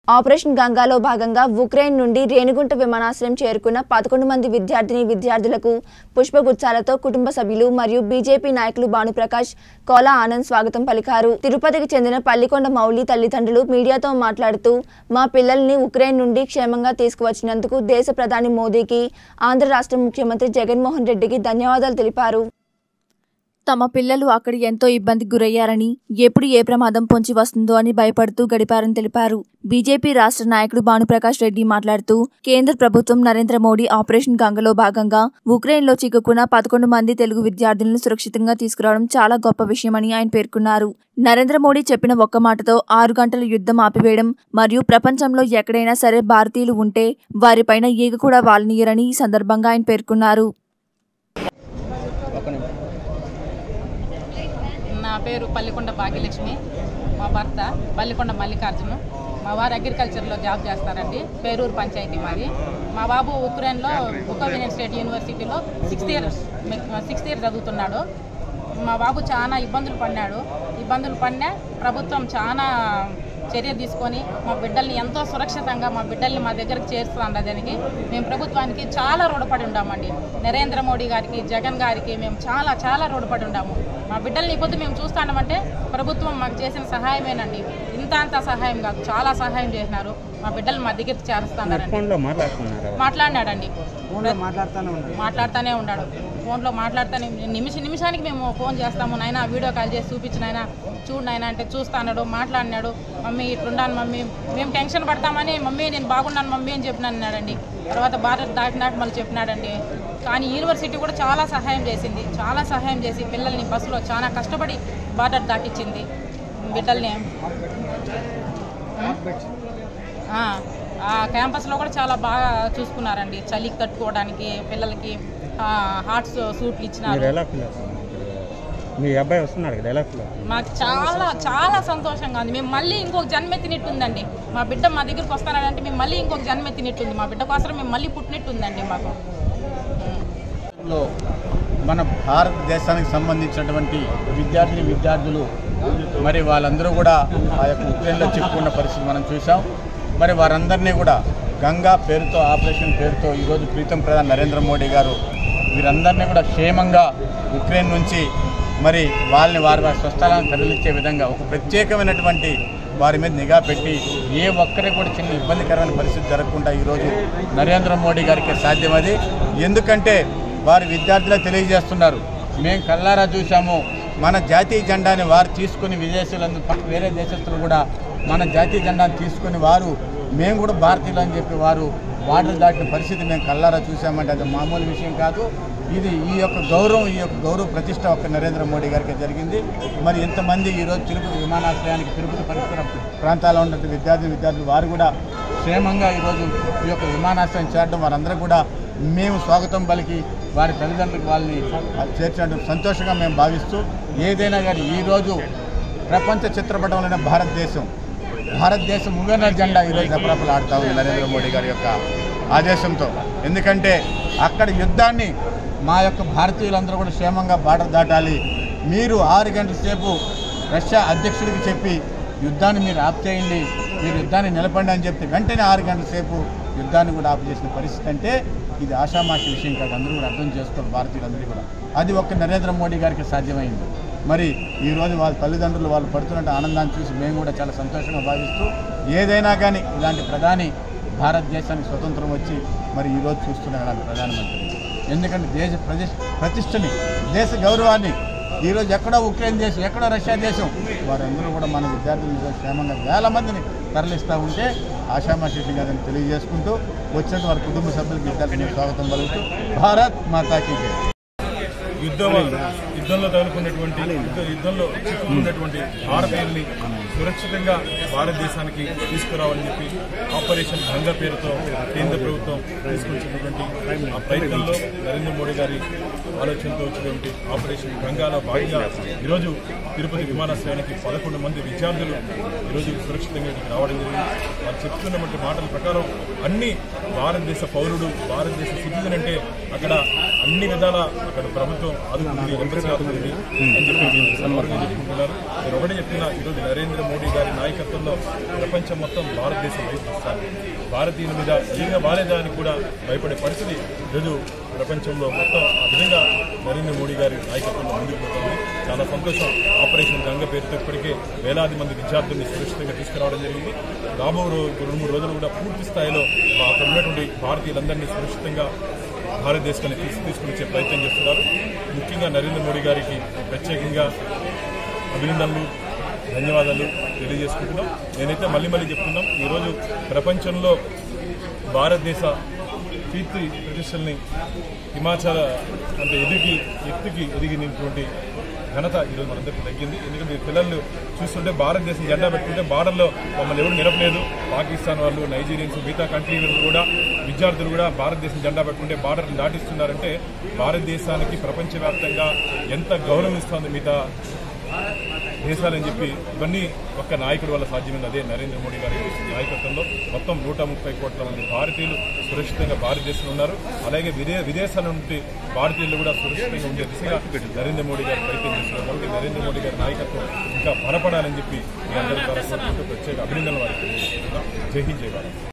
Operation గంగాలో భాగంగా Ukraine నుండి రేణిగుంట విమానాశ్రయం చేరుకున్న పదకొండు మంది విద్యార్థిని విద్యార్థులకు పుష్పగుచ్చాలతో కుటుంబ సభ్యులు మరియు బీజేపీ నాయకులు భానుప్రకాష్ కోలా ఆనంద్ స్వాగతం పలికారు తిరుపతికి చెందిన పల్లికొండ మౌలి తల్లిదండ్రులు మీడియాతో మాట్లాడుతూ మా పిల్లల్ని ఉక్రెయిన్ నుండి క్షేమంగా తీసుకువచ్చినందుకు దేశ ప్రధాని మోదీకి ఆంధ్ర రాష్ట్ర ముఖ్యమంత్రి జగన్మోహన్ రెడ్డికి ధన్యవాదాలు తెలిపారు తమ పిల్లలు అక్కడ ఎంతో ఇబ్బందికి గురయ్యారని ఎప్పుడు ఏ ప్రమాదం పొంచి వస్తుందో అని భయపడుతూ గడిపారని తెలిపారు బీజేపీ రాష్ట్ర నాయకుడు భానుప్రకాష్ రెడ్డి మాట్లాడుతూ కేంద్ర ప్రభుత్వం నరేంద్ర మోడీ ఆపరేషన్ గంగలో భాగంగా ఉక్రెయిన్లో చిక్కుకున్న పదకొండు మంది తెలుగు విద్యార్థులను సురక్షితంగా తీసుకురావడం చాలా గొప్ప విషయమని ఆయన పేర్కొన్నారు నరేంద్ర మోడీ చెప్పిన ఒక్క మాటతో ఆరు గంటల యుద్ధం ఆపివేయడం మరియు ప్రపంచంలో ఎక్కడైనా సరే భారతీయులు ఉంటే వారిపైన ఈగ కూడా వాలనీయరని ఈ సందర్భంగా ఆయన పేర్కొన్నారు నా పేరు పల్లికొండ భాగ్యలక్ష్మి మా భర్త పల్లికొండ మల్లికార్జును మా వారు అగ్రికల్చర్లో జాబ్ చేస్తారండి పేరూరు పంచాయతీ మాది మా బాబు ఉక్రెయిన్లో బుకోవినియన్ స్టేట్ యూనివర్సిటీలో సిక్స్త్ ఇయర్ సిక్స్త్ ఇయర్ చదువుతున్నాడు మా బాబు చాలా ఇబ్బందులు పడినాడు ఇబ్బందులు పడినా ప్రభుత్వం చాలా చర్య తీసుకొని మా బిడ్డల్ని ఎంతో సురక్షితంగా మా బిడ్డల్ని మా దగ్గరకు చేరుస్తుంది దానికి మేము ప్రభుత్వానికి చాలా రుణపడి ఉన్నామండి నరేంద్ర మోడీ గారికి జగన్ గారికి మేము చాలా చాలా రుణపడి ఉన్నాము మా బిడ్డల్ని ఈ పొద్దు మేము చూస్తామంటే ప్రభుత్వం మాకు చేసిన సహాయమేనండి ఇంత అంత సహాయం కాదు చాలా సహాయం చేసినారు మా బిడ్డలు మా దగ్గరికి చేరుస్తున్నారండి ఫోన్లో మాట్లాడుతున్నారు మాట్లాడినాడండి ఫోన్లో మాట్లాడుతూనే ఉన్నాడు మాట్లాడుతూనే ఉన్నాడు ఫోన్లో మాట్లాడుతూనే నిమిష నిమిషానికి మేము ఫోన్ చేస్తాము నాయన వీడియో కాల్ చేసి చూపించిన నాయన చూడు నాయన అంటే చూస్తాడు మాట్లాడినాడు మమ్మీ ఇట్లున్నాను మమ్మీ మేము టెన్షన్ పడతామని మమ్మీ నేను బాగున్నాను మమ్మీ అని చెప్పినాను అన్నాడండి తర్వాత భారత్ దాటినాక మళ్ళీ చెప్పినాడండి కానీ యూనివర్సిటీ కూడా చాలా సహాయం చేసింది చాలా సహాయం చేసి పిల్లల్ని బస్సులో చాలా కష్టపడి బార్డర్ దాటిచ్చింది బిడ్డల్ని ఆ, ఆ క్యాంపస్లో కూడా చాలా బాగా చూసుకున్నారండి చలికి తట్టుకోవడానికి పిల్లలకి ఆ, హాట్ సూట్లు మీరు ఇచ్చినారు ఎలా ఫీల్ అవుతున్నారు మీ అబ్బాయి వస్తున్నాడు కదా ఎలా ఫీల్ అవుతున్నారు మాకు చాలా చాలా సంతోషంగా ఉంది మేము మళ్ళీ ఇంకొక జన్మెత్తినట్టుందండి మా బిడ్డ మా దగ్గరికి వస్తున్నాడంటే మేము మళ్ళీ ఇంకొక జన్మెత్తినట్టుంది మా బిడ్డ కోసం మేము మళ్ళీ పుట్టినట్టుందండి మాకు లో మన భారతదేశానికి సంబంధించినటువంటి విద్యార్థిని విద్యార్థులు మరి వాళ్ళందరూ కూడా ఆ యొక్క ఉక్రెయిన్లో చిక్కుకున్న పరిస్థితి మనం చూసాం మరి వారందరినీ కూడా గంగా పేరుతో ఆపరేషన్ పేరుతో ఈరోజు ప్రీతం ప్రధాని నరేంద్ర మోడీ గారు వీరందరినీ కూడా క్షేమంగా ఉక్రెయిన్ నుంచి మరి వాళ్ళని వారి వారి స్వస్థలాన్ని తరలించే విధంగా ఒక ప్రత్యేకమైనటువంటి వారి మీద నిఘా పెట్టి ఏ ఒక్కరికి కూడా చిన్న ఇబ్బందికరమైన పరిస్థితి జరగకుండా ఈరోజు నరేంద్ర మోడీ గారికి సాధ్యమది ఎందుకంటే వారి విద్యార్థులే తెలియజేస్తున్నారు మేము కల్లారా చూసాము మన జాతీయ జెండాని వారు తీసుకుని విదేశీయులందరూ పక్క వేరే దేశస్తులు కూడా మన జాతీయ జెండాని తీసుకుని వారు మేము కూడా భారతీయులు అని చెప్పి వారు వాటర్ దాటిన పరిస్థితి మేము కల్లారా చూసామంటే అది మామూలు విషయం కాదు ఇది ఈ యొక్క గౌరవం ఈ యొక్క గౌరవ ప్రతిష్ట ఒక్క నరేంద్ర మోడీ గారికి జరిగింది మరి ఇంతమంది ఈరోజు తిరుపతి విమానాశ్రయానికి తిరుపతి పరిసర ప్రాంతాల్లో ఉన్నటువంటి విద్యార్థి విద్యార్థులు వారు కూడా క్షేమంగా ఈరోజు ఈ యొక్క విమానాశ్రయం చేరడం వారందరూ కూడా మేము స్వాగతం పలికి వారి తల్లిదండ్రులకు వాళ్ళని చేర్చినట్టు సంతోషంగా మేము భావిస్తూ ఏదైనా కానీ ఈరోజు ప్రపంచ చిత్రపటంలోనే భారతదేశం భారతదేశం మూగన జెండా ఈరోజు రెపరెపలు ఆడుతూ ఉంది నరేంద్ర మోడీ గారి యొక్క ఆదేశంతో ఎందుకంటే అక్కడ యుద్ధాన్ని మా యొక్క భారతీయులందరూ కూడా క్షేమంగా బార్డర్ దాటాలి మీరు ఆరు గంటల సేపు రష్యా అధ్యక్షుడికి చెప్పి యుద్ధాన్ని మీరు ఆప్ చేయండి మీరు యుద్ధాన్ని నిలపండి అని చెప్తే వెంటనే ఆరు గంటల సేపు యుద్ధాన్ని కూడా ఆపు చేసిన పరిస్థితి అంటే ఇది ఆషామాషి విషయం కాదు అందరూ కూడా అర్థం చేసుకోవాలి భారతీయులందరూ కూడా అది ఒక్క నరేంద్ర మోడీ గారికి సాధ్యమైంది మరి ఈరోజు వాళ్ళ తల్లిదండ్రులు వాళ్ళు పడుతున్న ఆనందాన్ని చూసి మేము కూడా చాలా సంతోషంగా భావిస్తూ ఏదైనా కానీ ఇలాంటి ప్రధాని భారతదేశానికి స్వతంత్రం వచ్చి మరి ఈరోజు చూస్తున్నాం ఇలాంటి ప్రధానమంత్రి ఎందుకంటే దేశ ప్రతిష్ట ప్రతిష్టని దేశ గౌరవాన్ని ఈరోజు ఎక్కడో ఉక్రెయిన్ దేశం ఎక్కడో రష్యా దేశం వారందరూ కూడా మన విద్యార్థులు ఈరోజు క్షేమంగా వేల మందిని తరలిస్తూ ఉంటే ఆషామాషి కాదని తెలియజేసుకుంటూ వచ్చిన వారి కుటుంబ సభ్యులకి విద్యార్థులకు స్వాగతం పలుకుతూ భారత్ మాతాకి జై యుద్ధం యుద్ధంలో తగులుకున్నటువంటి యుద్ధ- యుద్ధంలో చిక్కుకున్నటువంటి భారతీయుల్ని సురక్షితంగా భారతదేశానికి తీసుకురావాలని చెప్పి ఆపరేషన్ గంగా పేరుతో కేంద్ర ప్రభుత్వం తీసుకొచ్చినటువంటి ఆ ప్రయత్నంలో నరేంద్ర మోడీ గారి ఆలోచనతో వచ్చినటువంటి ఆపరేషన్ గంగాలో భాగంగా ఈరోజు తిరుపతి విమానాశ్రయానికి పదకొండు మంది విద్యార్థులు ఈరోజు సురక్షితంగా ఇక్కడికి రావడం జరిగింది వారు చెప్తున్నటువంటి మాటల ప్రకారం అన్ని భారతదేశ పౌరుడు భారతదేశ సిటిజన్ అంటే అక్కడ అన్ని విధాల అక్కడ ప్రభుత్వం ఆదుకుంది ఎంబసీ ఆదుకుంది అని చెప్పి ఈ సందర్భంగా చెప్పుకుంటున్నారు నేను ఒకటే చెప్తున్నా ఈరోజు నరేంద్ర మోడీ గారి నాయకత్వంలో ప్రపంచం మొత్తం భారతదేశం వైపు భారతీయుల మీద ఏగా బాలేదానికి కూడా భయపడే పరిస్థితి ఈరోజు ప్రపంచంలో మొత్తం ఆ విధంగా నరేంద్ర మోడీ గారి నాయకత్వంలో ముందుకు పోతుంది చాలా సంతోషం ఆపరేషన్ గంగ పేరుతో ఇప్పటికే వేలాది మంది విద్యార్థుల్ని సురక్షితంగా తీసుకురావడం జరిగింది రాబో రో- రెండు మూడు రోజులు కూడా పూర్తి స్థాయిలో అక్కడ ఉన్నటువంటి భారతీయులందరినీ సురక్షితంగా భారతదేశాన్ని తీసు తీసుకుని వచ్చే ప్రయత్నం చేస్తున్నారు ముఖ్యంగా నరేంద్ర మోడీ గారికి ప్రత్యేకంగా అభినందనలు ధన్యవాదాలు తెలియజేసుకుంటున్నాం నేనైతే మళ్ళీ మళ్ళీ చెప్తున్నాం ఈరోజు ప్రపంచంలో భారతదేశ కీర్తి ప్రతిష్టల్ని హిమాచల అంటే ఎదిగి ఎత్తుకి ఎదిగినటువంటి ఘనత ఈరోజు మనందరికీ తగ్గింది ఎందుకంటే ఈ పిల్లలు చూస్తుంటే భారతదేశం జెండా పెట్టుకుంటే బార్డర్లో మమ్మల్ని ఎవరు నిలపలేదు పాకిస్తాన్ వాళ్ళు నైజీరియన్స్ మిగతా కంట్రీ వాళ్ళు కూడా విద్యార్థులు కూడా భారతదేశం జెండా పెట్టుకుంటే బార్డర్ దాటిస్తున్నారంటే భారతదేశానికి ప్రపంచవ్యాప్తంగా ఎంత గౌరవం ఇస్తుంది మిగతా దేశాలని చెప్పి ఇవన్నీ ఒక్క నాయకుడి వల్ల సాధ్యమైంది అదే నరేంద్ర మోడీ గారి నాయకత్వంలో మొత్తం నూట ముప్పై కోట్ల మంది భారతీయులు సురక్షితంగా భారతదేశంలో ఉన్నారు అలాగే విదే విదేశాల నుండి భారతీయులు కూడా సురక్షితంగా ఉండే దిశగా నరేంద్ర మోడీ గారు ప్రయత్నం చేస్తున్నారు కాబట్టి నరేంద్ర మోడీ గారి నాయకత్వం ఇంకా బలపడాలని చెప్పి మీ అందరి ద్వారా కోరుకుంటూ ప్రత్యేక అభినందనలు వారికి తెలియజేస్తున్నాం. జై హింద్ జై భారత్